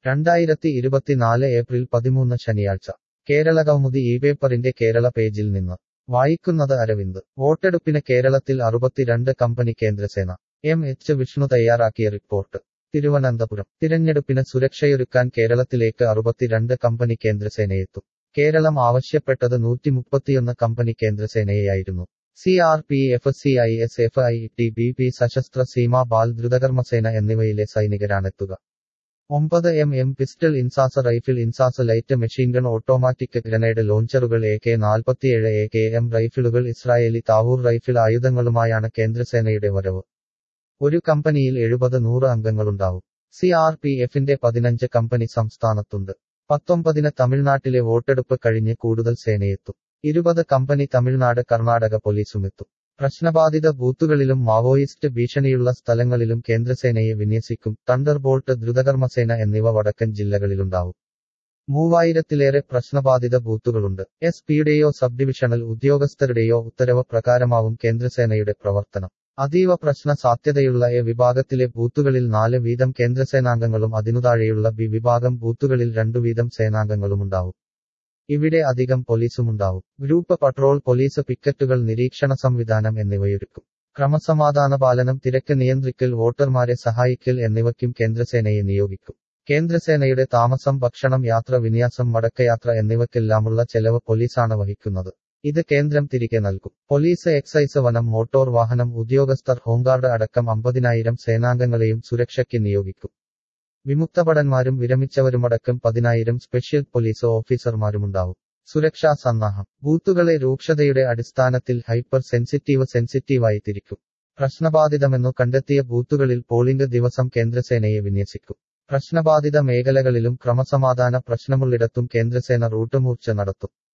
രണ്ടായിരത്തി ഇരുപത്തിനാല് ഏപ്രിൽ പതിമൂന്ന് ശനിയാഴ്ച കേരള കൗമുദി ഈ പേപ്പറിന്റെ കേരള പേജിൽ നിന്ന് വായിക്കുന്നത് അരവിന്ദ് വോട്ടെടുപ്പിന് കേരളത്തിൽ അറുപത്തിരണ്ട് കമ്പനി കേന്ദ്രസേന എം എച്ച് വിഷ്ണു തയ്യാറാക്കിയ റിപ്പോർട്ട് തിരുവനന്തപുരം തിരഞ്ഞെടുപ്പിന് സുരക്ഷയൊരുക്കാൻ കേരളത്തിലേക്ക് അറുപത്തിരണ്ട് കമ്പനി കേന്ദ്രസേനയെത്തും കേരളം ആവശ്യപ്പെട്ടത് നൂറ്റിമുപ്പത്തിയൊന്ന് കമ്പനി കേന്ദ്രസേനയെയായിരുന്നു C R P F C I S F I T B P Sashastra Seema Bal ദ്രുതകർമ്മസേന എന്നിവയിലെ സൈനികരാണെത്തുക ഒമ്പത് M M pistol INSAS rifle INSAS light machine gun automatic grenade ലോഞ്ചറുകൾ എ കെ നാൽപ്പത്തിയേഴ് എ കെ എം റൈഫിളുകൾ ഇസ്രായേലി താവൂർ റൈഫിൾ ആയുധങ്ങളുമായാണ് കേന്ദ്രസേനയുടെ വരവ് ഒരു കമ്പനിയിൽ എഴുപത് നൂറ് അംഗങ്ങളുണ്ടാവും സി ആർ പി എഫിന്റെ പതിനഞ്ച് കമ്പനി സംസ്ഥാനത്തുണ്ട് പത്തൊമ്പതിന് തമിഴ്നാട്ടിലെ വോട്ടെടുപ്പ് കഴിഞ്ഞ് കൂടുതൽ സേനയെത്തും ഇരുപത് കമ്പനി തമിഴ്നാട് കർണാടക പോലീസുമെത്തും പ്രശ്നബാധിത ബൂത്തുകളിലും മാവോയിസ്റ്റ് ഭീഷണിയുള്ള സ്ഥലങ്ങളിലും കേന്ദ്രസേനയെ വിന്യസിക്കും തണ്ടർബോൾട്ട് ദ്രുതകർമ്മസേന എന്നിവ വടക്കൻ ജില്ലകളിലുണ്ടാവും മൂവായിരത്തിലേറെ പ്രശ്നബാധിത ബൂത്തുകളുണ്ട് എസ് പിയുടെയോ സബ് ഡിവിഷണൽ ഉദ്യോഗസ്ഥരുടെയോ ഉത്തരവ് പ്രകാരമാവും കേന്ദ്രസേനയുടെ പ്രവർത്തനം അതീവ പ്രശ്ന സാധ്യതയുള്ള എ വിഭാഗത്തിലെ ബൂത്തുകളിൽ നാല് വീതം കേന്ദ്രസേനാംഗങ്ങളും അതിനുതാഴെയുള്ള ബി വിഭാഗം ബൂത്തുകളിൽ രണ്ടു വീതം സേനാംഗങ്ങളുമുണ്ടാവും ഇവിടെ അധികം പോലീസുമുണ്ടാവും ഗ്രൂപ്പ് പട്രോൾ പോലീസ് പിക്കറ്റുകൾ നിരീക്ഷണ സംവിധാനം എന്നിവയൊരുക്കും ക്രമസമാധാന പാലനം തിരക്ക് നിയന്ത്രിക്കൽ വോട്ടർമാരെ സഹായിക്കൽ എന്നിവയ്ക്കും കേന്ദ്രസേനയെ നിയോഗിക്കും കേന്ദ്രസേനയുടെ താമസം ഭക്ഷണം യാത്ര വിന്യാസം മടക്കയാത്ര എന്നിവയ്ക്കെല്ലാമുള്ള ചെലവ് പോലീസാണ് വഹിക്കുന്നത് ഇത് കേന്ദ്രം തിരികെ നൽകും പോലീസ് എക്സൈസ് വനം മോട്ടോർ വാഹനം ഉദ്യോഗസ്ഥർ ഹോംഗാർഡ് അടക്കം അമ്പതിനായിരം സേനാംഗങ്ങളെയും സുരക്ഷയ്ക്ക് നിയോഗിക്കും വിമുക്തഭടന്മാരും വിരമിച്ചവരുമടക്കം പതിനായിരം സ്പെഷ്യൽ പോലീസ് ഓഫീസർമാരുമുണ്ടാവും സുരക്ഷാ സന്നാഹം ബൂത്തുകളെ രൂക്ഷതയുടെ അടിസ്ഥാനത്തിൽ ഹൈപ്പർ സെൻസിറ്റീവ് സെൻസിറ്റീവായി തിരിക്കും പ്രശ്നബാധിതമെന്നു കണ്ടെത്തിയ ബൂത്തുകളിൽ പോളിംഗ് ദിവസം കേന്ദ്രസേനയെ വിന്യസിക്കും പ്രശ്നബാധിത മേഖലകളിലും ക്രമസമാധാന പ്രശ്നമുള്ളിടത്തും കേന്ദ്രസേന റൂട്ട് മൂർച്ച നടത്തും